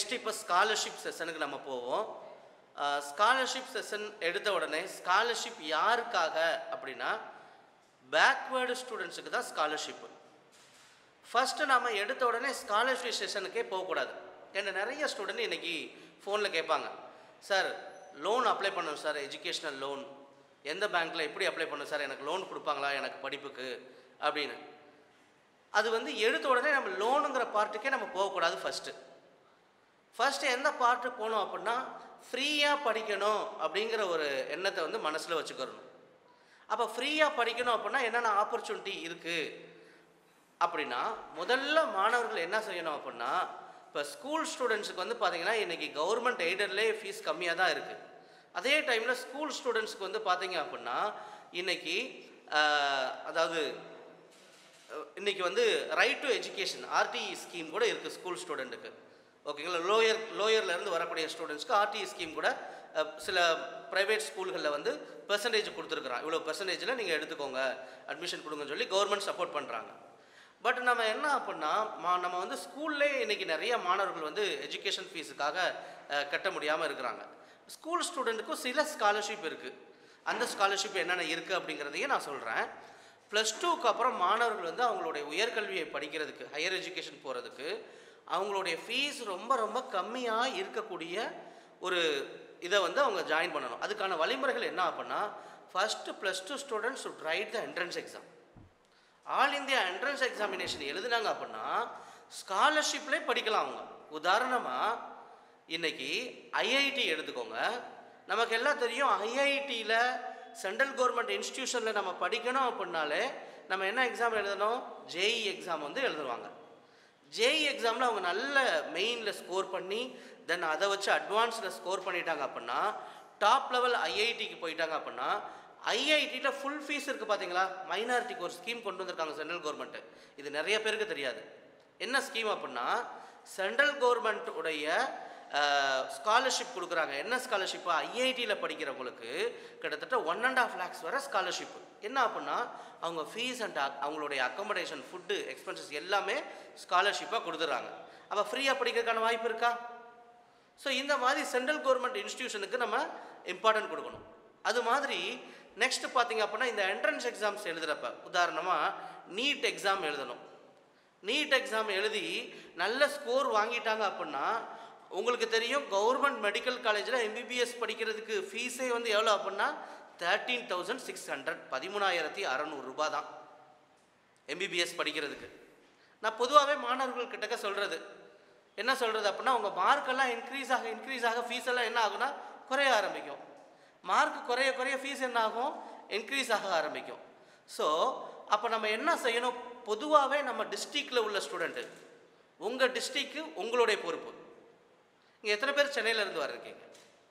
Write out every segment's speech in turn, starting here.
next இப்போ scholarship செஷனுக்கு நம்ம போவோம் ஸ்காலர்ஷிப் செஷன் எடுத்த உடனே ஸ்காலர்ஷிப் யாருக்காக அப்படின்னா பேக்வேர்டு ஸ்டூடெண்ட்ஸுக்கு தான் ஸ்காலர்ஷிப்பு ஃபஸ்ட்டு நம்ம எடுத்த உடனே ஸ்காலர்ஷிப் செஷனுக்கே போகக்கூடாது ஏன்னா நிறைய ஸ்டூடெண்ட் இன்றைக்கி ஃபோனில் கேட்பாங்க சார் லோன் அப்ளை பண்ணணும் சார் எஜுகேஷ்னல் லோன் எந்த பேங்க்கில் எப்படி அப்ளை பண்ணணும் சார் எனக்கு லோன் கொடுப்பாங்களா எனக்கு படிப்புக்கு அப்படின்னு அது வந்து எடுத்த உடனே நம்ம லோனுங்கிற பார்ட்டுக்கே நம்ம போகக்கூடாது ஃபஸ்ட்டு ஃபஸ்ட்டு எந்த பார்ட்டு போகணும் அப்படின்னா ஃப்ரீயாக படிக்கணும் அப்படிங்கிற ஒரு எண்ணத்தை வந்து மனசில் வச்சுக்கிறணும் அப்போ ஃப்ரீயாக படிக்கணும் அப்படின்னா என்னென்ன ஆப்பர்ச்சுனிட்டி இருக்குது அப்படின்னா முதல்ல மாணவர்கள் என்ன செய்யணும் அப்படின்னா இப்போ ஸ்கூல் ஸ்டூடெண்ட்ஸுக்கு வந்து பார்த்தீங்கன்னா இன்றைக்கி கவர்மெண்ட் எய்டட்லேயே ஃபீஸ் கம்மியாக தான் இருக்குது அதே டைமில் ஸ்கூல் ஸ்டூடெண்ட்ஸ்க்கு வந்து பார்த்தீங்க அப்படின்னா இன்றைக்கி அதாவது அஹ், இன்னைக்கு வந்து right to education RTE scheme கூட இருக்குது ஸ்கூல் ஸ்டூடெண்ட்டுக்கு ஓகேங்களா லோயர் லோயர்லேருந்து வரக்கூடிய ஸ்டூடெண்ட்ஸ்க்கு ஆர்டிஇ ஸ்கீம் கூட அஹ், சில ப்ரைவேட் ஸ்கூல்களில் வந்து பெர்சன்டேஜ் கொடுத்துருக்குறான் இவ்வளோ பெர்சன்டேஜில் நீங்கள் எடுத்துக்கோங்க அட்மிஷன் கொடுங்கன்னு சொல்லி கவர்மெண்ட் சப்போர்ட் பண்ணுறாங்க பட் நம்ம என்ன அப்படின்னா மா நம்ம வந்து ஸ்கூல்லே இன்றைக்கி நிறைய மாணவர்கள் வந்து எஜுகேஷன் ஃபீஸுக்காக அஹ், கட்ட முடியாமல் இருக்கிறாங்க ஸ்கூல் ஸ்டூடெண்ட்டுக்கும் சில ஸ்காலர்ஷிப் இருக்குது அந்த ஸ்காலர்ஷிப் என்னென்ன இருக்குது அப்படிங்கிறதையும் நான் சொல்கிறேன் ப்ளஸ் டூக்கு அப்புறம் மாணவர்கள் வந்து அவங்களுடைய உயர்கல்வியை படிக்கிறதுக்கு ஹையர் எஜுகேஷன் போகிறதுக்கு அவங்களுடைய ஃபீஸ் ரொம்ப ரொம்ப கம்மியாக இருக்கக்கூடிய ஒரு இதை வந்து அவங்க ஜாயின் பண்ணணும் அதுக்கான வழிமுறைகள் என்ன அப்படின்னா first plus two students should right the entrance exam all India entrance examination எழுதுனாங்க அப்படின்னா ஸ்காலர்ஷிப்லேயே படிக்கலாம் அவங்க உதாரணமாக இன்னைக்கு ஐஐடி எடுத்துக்கோங்க நமக்கு எல்லாம் தெரியும் ஐஐடியில் சென்ட்ரல் கவர்மெண்ட் இன்ஸ்டிடியூஷனில் நம்ம படிக்கணும் அப்படின்னாலே நம்ம என்ன எக்ஸாம் எழுதணும் ஜேஇ எக்ஸாம் வந்து எழுதுவாங்க ஜேஇ எக்ஸாமில் அவங்க நல்ல மெயினில் ஸ்கோர் பண்ணி தென் அதை வச்சு அட்வான்ஸில் ஸ்கோர் பண்ணிட்டாங்க அப்படின்னா டாப் லெவல் ஐஐடிக்கு போயிட்டாங்க அப்படின்னா ஐஐடியில் ஃபுல் ஃபீஸ் இருக்குது பார்த்தீங்களா மைனாரிட்டிக்கு ஒரு ஸ்கீம் கொண்டு வந்திருக்காங்க சென்ட்ரல் கவர்மெண்ட்டு இது நிறைய பேருக்கு தெரியாது என்ன ஸ்கீம் அப்படின்னா சென்ட்ரல் கவர்மெண்ட் உடைய ஸ்காலர்ஷிப் கொடுக்குறாங்க என்ன ஸ்காலர்ஷிப்பு ஐஐடியில் படிக்கிறவங்களுக்கு கிட்டத்தட்ட ஒன் அண்ட் ஆஃப் லேக்ஸ் வரை ஸ்காலர்ஷிப் என்ன அப்படின்னா அவங்க ஃபீஸ் அண்ட் அவங்களுடைய அக்கமடேஷன் ஃபுட்டு எக்ஸ்பென்சஸ் எல்லாமே ஸ்காலர்ஷிப்பாக கொடுத்துட்றாங்க அப்போ ஃப்ரீயாக படிக்கிறதுக்கான வாய்ப்பு இருக்கா ஸோ இந்த மாதிரி சென்ட்ரல் கவர்மெண்ட் இன்ஸ்டிடியூஷனுக்கு நம்ம இம்பார்ட்டன்ட் கொடுக்கணும் அது மாதிரி நெக்ஸ்ட் பார்த்தீங்க அப்படின்னா இந்த என்ட்ரன்ஸ் எக்ஸாம்ஸ் எழுதுகிறப்ப உதாரணமாக நீட் எக்ஸாம் எழுதணும் நீட் எக்ஸாம் எழுதி நல்ல ஸ்கோர் வாங்கிட்டாங்க அப்படின்னா உங்களுக்கு தெரியும் கவர்மெண்ட் மெடிக்கல் காலேஜில் எம்பிபிஎஸ் படிக்கிறதுக்கு ஃபீஸே வந்து எவ்வளோ அப்படின்னா தேர்ட்டீன் தௌசண்ட் சிக்ஸ் ஹண்ட்ரட் பதிமூணாயிரத்தி அறநூறுரூபா தான் எம்பிபிஎஸ் படிக்கிறதுக்கு நான் பொதுவாகவே மாணவர்கள் கிட்டக்க சொல்கிறது என்ன சொல்கிறது அப்படின்னா உங்கள் மார்க்கெல்லாம் இன்க்ரீஸ் ஆக இன்க்ரீஸ் ஆக ஃபீஸ் எல்லாம் என்ன ஆகும்னா குறைய ஆரம்பிக்கும் மார்க் குறைய குறைய ஃபீஸ் என்ன ஆகும் இன்க்ரீஸ் ஆக ஆரம்பிக்கும் ஸோ அப்போ நம்ம என்ன செய்யணும் பொதுவாகவே நம்ம டிஸ்ட்ரிக்டில் உள்ள ஸ்டூடெண்ட்டு உங்கள் டிஸ்ட்ரிக்கு உங்களுடைய பொறுப்பு இங்கே எத்தனை பேர் சென்னையில இருந்து வர்றீங்க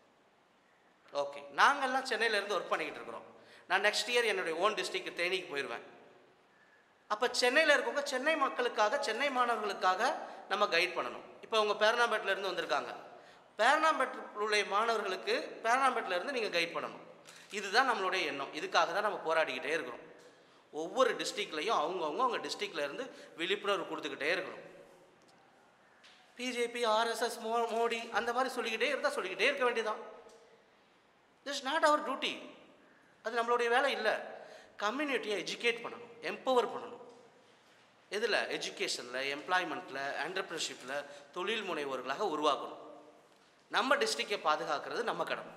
ஓகே நாங்கள்லாம் சென்னையிலேருந்து ஒர்க் பண்ணிக்கிட்டு இருக்கிறோம் நான் நெக்ஸ்ட் இயர் என்னுடைய ஓன் டிஸ்ட்ரிக்ட் தேனிக்கு போயிடுவேன் அப்போ சென்னையில் இருக்கவங்க சென்னை மக்களுக்காக சென்னை மாணவர்களுக்காக நம்ம கைட் பண்ணணும் இப்போ அவங்க பேரணாம்பேட்டில் இருந்து வந்திருக்காங்க பேரணாம்பேட்டில் உள்ள மாணவர்களுக்கு பேரணாம்பேட்டில் இருந்து நீங்கள் கைட் பண்ணணும் இதுதான் நம்மளுடைய எண்ணம் இதுக்காக தான் நம்ம போராடிக்கிட்டே இருக்கிறோம் ஒவ்வொரு டிஸ்ட்ரிக்ட்லையும் அவங்கவுங்க அவங்க டிஸ்ட்ரிக்ட்ல இருந்து விழிப்புணர்வு கொடுத்துக்கிட்டே இருக்கணும் பிஜேபி ஆர்எஸ்எஸ் மோ மோடி அந்த மாதிரி சொல்லிக்கிட்டே இருந்தால் சொல்லிக்கிட்டே இருக்க வேண்டியதான் திஸ் நாட் அவர் டியூட்டி அது நம்மளுடைய வேலை இல்லை கம்யூனிட்டியை எஜுகேட் பண்ணணும் எம்பவர் பண்ணணும் எதில் எஜுகேஷனில் எம்ப்ளாய்மெண்ட்டில் என்டர்பிரினர்ஷிப்பில் தொழில் முனைவோர்களாக உருவாக்கணும் நம்ம டிஸ்ட்ரிக்டை பாதுகாக்கிறது நம்ம கடமை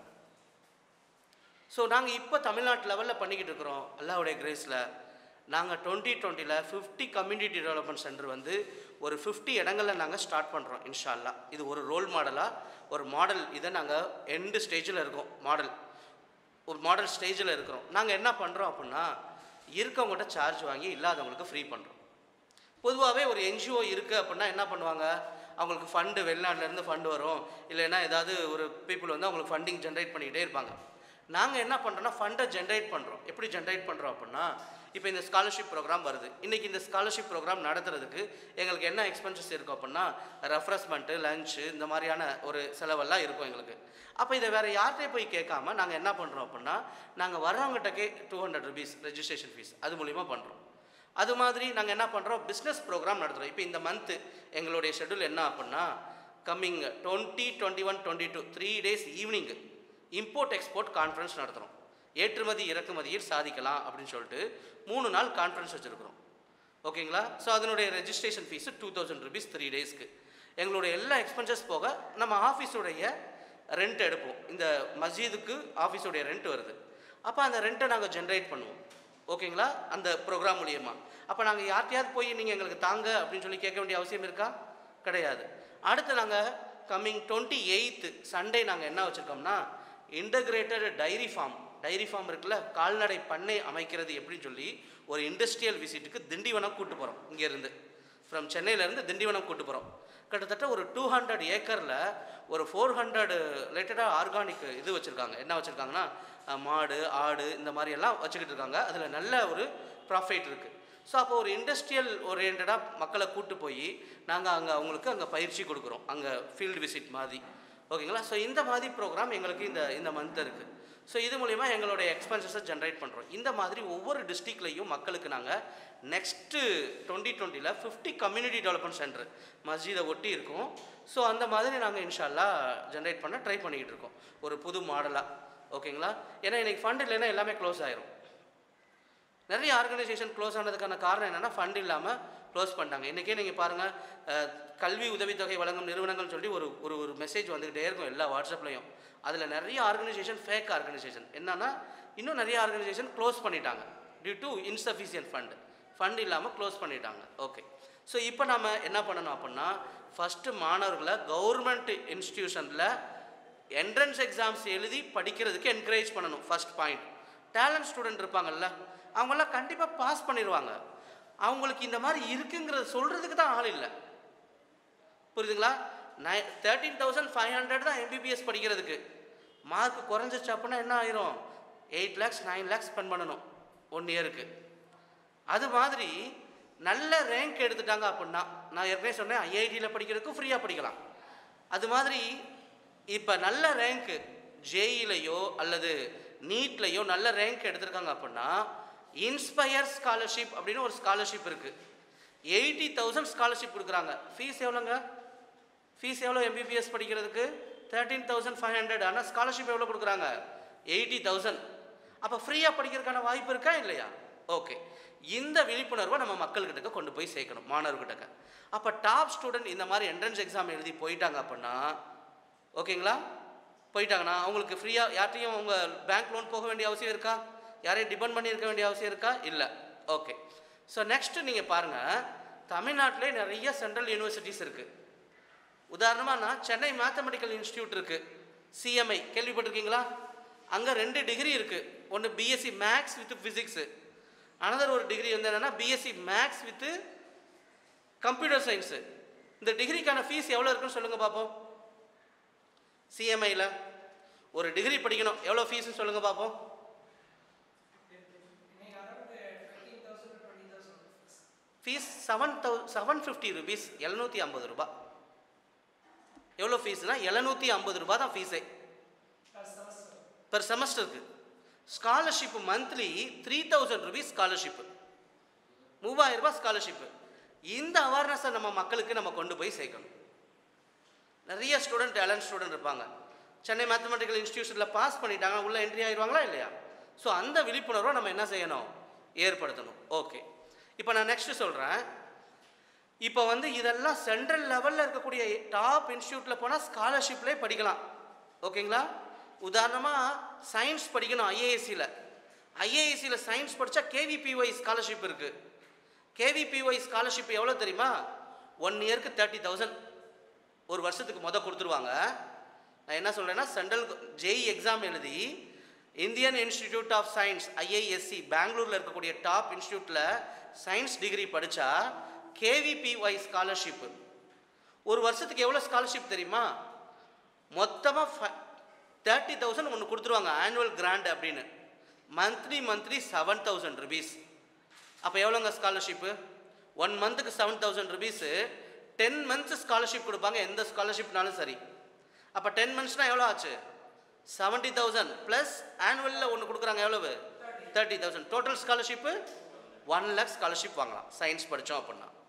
ஸோ நாங்கள் இப்போ தமிழ்நாட்டு லெவலில் பண்ணிக்கிட்டு இருக்கிறோம் அல்லாவுடைய கிரேஸில் நாங்கள் டுவெண்ட்டி டுவெண்ட்டியில் ஃபிஃப்டி கம்யூனிட்டி டெவலப்மெண்ட் சென்டர் வந்து ஒரு ஃபிஃப்டி இடங்களில் நாங்கள் ஸ்டார்ட் பண்ணுறோம் இன்ஷா அல்லாஹ் இது ஒரு ரோல் மாடலாக ஒரு மாடல் இதை நாங்கள் எண்டு ஸ்டேஜில் இருக்கோம் மாடல் ஒரு மாடல் ஸ்டேஜில் இருக்கிறோம் நாங்கள் என்ன பண்ணுறோம் அப்படின்னா இருக்கவங்ககிட்ட சார்ஜ் வாங்கி இல்லாதவங்களுக்கு ஃப்ரீ பண்ணுறோம் பொதுவாகவே ஒரு என்ஜிஓ இருக்குது அப்படின்னா என்ன பண்ணுவாங்க அவங்களுக்கு ஃபண்டு வெளிநாட்டிலேருந்து ஃபண்டு வரும் இல்லைன்னா ஏதாவது ஒரு பீப்புள் வந்து அவங்களுக்கு ஃபண்டிங் ஜென்ரேட் பண்ணிக்கிட்டே இருப்பாங்க நாங்கள் என்ன பண்ணுறோன்னா ஃபண்டை ஜென்ரேட் பண்ணுறோம் எப்படி ஜென்ரேட் பண்ணுறோம் அப்படின்னா இப்போ இந்த ஸ்காலர்ஷிப் ப்ரோக்ராம் வருது இன்றைக்கி இந்த ஸ்காலர்ஷிப் ப்ரோக்ராம் நடத்துறதுக்கு எங்களுக்கு என்ன எக்ஸ்பென்சஸ் இருக்கும் அப்படின்னா ரெஃப்ரெஷ்மெண்ட்டு லஞ்சு இந்த மாதிரியான ஒரு செலவெல்லாம் இருக்கும் எங்களுக்கு அப்போ இதை வேறு யார்கிட்டயும் போய் கேட்காம நாங்கள் என்ன பண்ணுறோம் அப்படின்னா நாங்கள் வர்றவங்ககிட்டக்கே two hundred rupees registration fees அது மூலிமா பண்ணுறோம் அது மாதிரி நாங்கள் என்ன பண்ணுறோம் பிஸ்னஸ் ப்ரோக்ராம் நடத்துகிறோம் இப்போ இந்த மந்த்து எங்களுடைய ஷெட்யூல் என்ன அப்படின்னா coming twenty twenty one twenty two three days evening import export conference நடத்துகிறோம் ஏற்றுமதி இறக்குமதியில் சாதிக்கலாம் அப்படின்னு சொல்லிட்டு மூணு நாள் கான்ஃபரன்ஸ் வச்சுருக்கிறோம் ஓகேங்களா ஸோ அதனுடைய registration fees two thousand rupees three டேஸ்க்கு எங்களுடைய எல்லா எக்ஸ்பென்சஸ் போக நம்ம ஆஃபீஸுடைய ரெண்ட் எடுப்போம் இந்த மஸ்ஜிதுக்கு ஆஃபீஸுடைய ரெண்ட் வருது அப்போ அந்த ரெண்ட்டை நாங்கள் ஜென்ரேட் பண்ணுவோம் ஓகேங்களா அந்த ப்ரோக்ராம் மூலியமாக அப்போ நாங்கள் யார்கிட்டயாவது போய் நீங்கள் எங்களுக்கு தாங்க அப்படின்னு சொல்லி கேட்க வேண்டிய அவசியம் இருக்கா கிடையாது அடுத்து நாங்கள் கம்மிங் டுவெண்ட்டி எயித்து சண்டே நாங்கள் என்ன வச்சுருக்கோம்னா integrated dairy farm dairy farm இருக்குல்ல கால்நடை பண்ணை அமைக்கிறது எப்படின்னு சொல்லி ஒரு இண்டஸ்ட்ரியல் விசிட்டுக்கு திண்டிவனம் கூட்டு போகிறோம் இங்கேருந்து ஃப்ரம் சென்னையிலேருந்து திண்டிவனம் கூட்டு போகிறோம் கிட்டத்தட்ட ஒரு டூ ஹண்ட்ரட் ஏக்கரில் ஒரு ஃபோர் ஹண்ட்ரட் ரிலேட்டடாக ஆர்கானிக் இது வச்சுருக்காங்க என்ன வச்சுருக்காங்கன்னா அஹ், மாடு ஆடு இந்த மாதிரி எல்லாம் வச்சுக்கிட்டு இருக்காங்க அதில் நல்ல ஒரு ப்ராஃபிட் இருக்குது ஸோ அப்போ ஒரு இண்டஸ்ட்ரியல் ஓரியன்டாக மக்களை கூட்டு போய் நாங்கள் அங்கே அவங்களுக்கு அங்கே பயிற்சி கொடுக்குறோம் அங்கே ஃபீல்டு விசிட் மாதிரி ஓகேங்களா ஸோ இந்த மாதிரி ப்ரோக்ராம் எங்களுக்கு இந்த இந்த மந்த் இருக்குது ஸோ இது மூலிமா எங்களுடைய எக்ஸ்பென்சஸை ஜென்ரேட் பண்ணுறோம் இந்த மாதிரி ஒவ்வொரு டிஸ்ட்ரிக்ட்லேயும் மக்களுக்கு நாங்கள் நெக்ஸ்ட்டு டுவெண்ட்டி டுவெண்ட்டியில் ஃபிஃப்டி கம்யூனிட்டி டெவலப்மெண்ட் சென்டர் மஸ்ஜிதை ஒட்டி இருக்கும் ஸோ அந்த மாதிரி நாங்கள் இன்ஷால்லா ஜென்ரேட் பண்ண ட்ரை பண்ணிக்கிட்டு இருக்கோம் ஒரு புது மாடலாக ஓகேங்களா ஏன்னா இன்னைக்கு ஃபண்ட் இல்லைன்னா எல்லாமே க்ளோஸ் ஆயிரும் நிறைய ஆர்கனைசேஷன் க்ளோஸ் ஆனதுக்கான காரணம் என்னென்னா ஃபண்ட் இல்லாமல் க்ளோஸ் பண்ணிட்டாங்க இன்றைக்கே நீங்கள் பாருங்கள் கல்வி உதவித்தொகை வழங்கும் நிறுவனங்கள்னு சொல்லி ஒரு ஒரு ஒரு மெசேஜ் வந்துக்கிட்டே இருக்கும் எல்லா வாட்ஸ்அப்லையும் அதில் நிறைய ஆர்கனைசேஷன் ஃபேக் ஆர்கனைசேஷன் என்னன்னா இன்னும் நிறைய ஆர்கனைசேஷன் க்ளோஸ் பண்ணிட்டாங்க due to insufficient fund fund இல்லாமல் க்ளோஸ் பண்ணிட்டாங்க ஓகே ஸோ இப்போ நம்ம என்ன பண்ணணும் அப்படின்னா ஃபஸ்ட்டு மாணவர்களை கவர்மெண்ட் இன்ஸ்டிடியூஷனில் என்ட்ரன்ஸ் எக்ஸாம்ஸ் எழுதி படிக்கிறதுக்கு என்கரேஜ் பண்ணணும் ஃபர்ஸ்ட் பாயிண்ட் டேலண்ட் ஸ்டூடெண்ட் இருப்பாங்கல்ல அவங்கெல்லாம் கண்டிப்பாக பாஸ் பண்ணிடுவாங்க அவங்களுக்கு இந்த மாதிரி இருக்குங்கிறத சொல்கிறதுக்கு தான் ஆள் இல்லை புரியுதுங்களா நை தேர்ட்டீன் தௌசண்ட் ஃபைவ் ஹண்ட்ரட் தான் எம்பிபிஎஸ் படிக்கிறதுக்கு மார்க் குறைஞ்சிச்சு அப்படின்னா என்ன ஆயிரும் eight lakhs nine lakhs spend பண்ணணும் ஒன் இயருக்கு அது மாதிரி நல்ல ரேங்க் எடுத்துட்டாங்க அப்படின்னா நான் ஏற்கனவே சொன்னேன் ஐஐடியில் படிக்கிறதுக்கும் ஃப்ரீயாக படிக்கலாம் அது மாதிரி இப்போ நல்ல ரேங்க்கு ஜேஇலையோ அல்லது நீட்லையோ நல்ல ரேங்க் எடுத்திருக்காங்க அப்படின்னா இன்ஸ்பயர் ஸ்காலர்ஷிப் அப்படின்னு ஒரு ஸ்காலர்ஷிப் இருக்குது எயிட்டி தௌசண்ட் ஸ்காலர்ஷிப் கொடுக்குறாங்க ஃபீஸ் எவ்வளோங்க ஃபீஸ் எவ்வளோ எம்பிபிஎஸ் படிக்கிறதுக்கு தேர்ட்டீன் தௌசண்ட் ஃபைவ் ஹண்ட்ரட் ஆனால் ஸ்காலர்ஷிப் எவ்வளோ கொடுக்குறாங்க எயிட்டி தௌசண்ட் அப்போ ஃப்ரீயாக படிக்கிறதுக்கான வாய்ப்பு இருக்கா இல்லையா ஓகே இந்த விழிப்புணர்வை நம்ம மக்கள்கிட்ட கொண்டு போய் சேர்க்கணும் மாணவர்கிட்ட அப்போ டாப் ஸ்டூடெண்ட் இந்த மாதிரி என்ட்ரன்ஸ் எக்ஸாம் எழுதி போயிட்டாங்க அப்படின்னா ஓகேங்களா போயிட்டாங்கன்னா அவங்களுக்கு ஃப்ரீயாக யார்ட்டையும் அவங்க பேங்க் லோன் போக வேண்டிய அவசியம் இருக்கா யாரையும் டிபெண்ட் பண்ணி இருக்க வேண்டிய அவசியம் இருக்கா இல்லை ஓகே ஸோ நெக்ஸ்ட்டு நீங்கள் பாருங்கள் தமிழ்நாட்டிலே நிறைய சென்ட்ரல் யூனிவர்சிட்டிஸ் இருக்குது உதாரணமாக நான் சென்னை மேத்தமெட்டிக்கல் இன்ஸ்டியூட் இருக்குது சிஎம்ஐ கேள்விப்பட்டிருக்கீங்களா அங்கே ரெண்டு டிகிரி இருக்குது ஒன்று BSc maths with physics another ஒரு டிகிரி வந்து என்னென்னா BSc maths with computer science இந்த டிகிரிக்கான ஃபீஸ் எவ்வளோ இருக்குன்னு சொல்லுங்கள் பார்ப்போம் சிஎம்ஐயில் ஒரு டிகிரி படிக்கணும் எவ்வளோ ஃபீஸ்னு சொல்லுங்கள் பார்ப்போம் fees seven thou seven fifty rupees எழுநூற்றி ஐம்பது ரூபா எவ்வளோ ஃபீஸ்னா எழுநூற்றி ஐம்பது ரூபா தான் ஃபீஸே பெர் செமஸ்டருக்கு scholarship monthly three thousand rupees scholarship மூவாயிரம் ரூபாய் ஸ்காலர்ஷிப்பு இந்த அவேர்னஸை நம்ம மக்களுக்கு நம்ம கொண்டு போய் சேர்க்கணும் நிறைய ஸ்டூடெண்ட் டேலண்ட் ஸ்டூடெண்ட் இருப்பாங்க சென்னை மேத்தமெட்டிக்கல் இன்ஸ்டியூஷனில் பாஸ் பண்ணிட்டாங்க உள்ளே என்ட்ரி ஆயிடுவாங்களா இல்லையா ஸோ அந்த விழிப்புணர்வை நம்ம என்ன செய்யணும் ஏற்படுத்தணும் ஓகே இப்போ நான் நெக்ஸ்ட் சொல்கிறேன் இப்போ வந்து இதெல்லாம் சென்ட்ரல் லெவலில் இருக்கக்கூடிய டாப் இன்ஸ்டியூட்டில் போனால் ஸ்காலர்ஷிப்லேயே படிக்கலாம் ஓகேங்களா உதாரணமாக சயின்ஸ் படிக்கணும் ஐஏஎஸ்சியில் ஐஏஎஸ்சியில் சயின்ஸ் படித்தா கேவிபிஒய் ஸ்காலர்ஷிப் இருக்குது கேவிபிஒய் ஸ்காலர்ஷிப் எவ்வளோ தெரியுமா ஒன் இயருக்கு தேர்ட்டி தௌசண்ட் ஒரு வருஷத்துக்கு மொதல் கொடுத்துருவாங்க நான் என்ன சொல்கிறேன்னா சென்ட்ரல் ஜேஇ எக்ஸாம் எழுதி Indian Institute of Science IISc பெங்களூரில் இருக்கக்கூடிய டாப் இன்ஸ்டியூட்டில் சயின்ஸ் டிகிரி படித்தா கேவிபிஒய் ஸ்காலர்ஷிப்பு ஒரு வருஷத்துக்கு எவ்வளோ ஸ்காலர்ஷிப் தெரியுமா மொத்தமாக தேர்ட்டி தௌசண்ட் ஒன்று கொடுத்துருவாங்க ஆனுவல் கிராண்ட் அப்படின்னு monthly monthly seven thousand rupees அப்போ எவ்வளோங்க ஸ்காலர்ஷிப்பு ஒன் மந்த்துக்கு seven thousand rupees ten months scholarship கொடுப்பாங்க எந்த ஸ்காலர்ஷிப்னாலும் சரி அப்போ டென் மந்த்ஸ்னால் எவ்வளோ ஆச்சு செவன்ட்டி தௌசண்ட் ப்ளஸ் ஆனுவலில் ஒன்று கொடுக்குறாங்க எவ்வளவு thirty thousand total scholarship one lakh scholarship வாங்கலாம் சயின்ஸ் படித்தோம் அப்படின்னா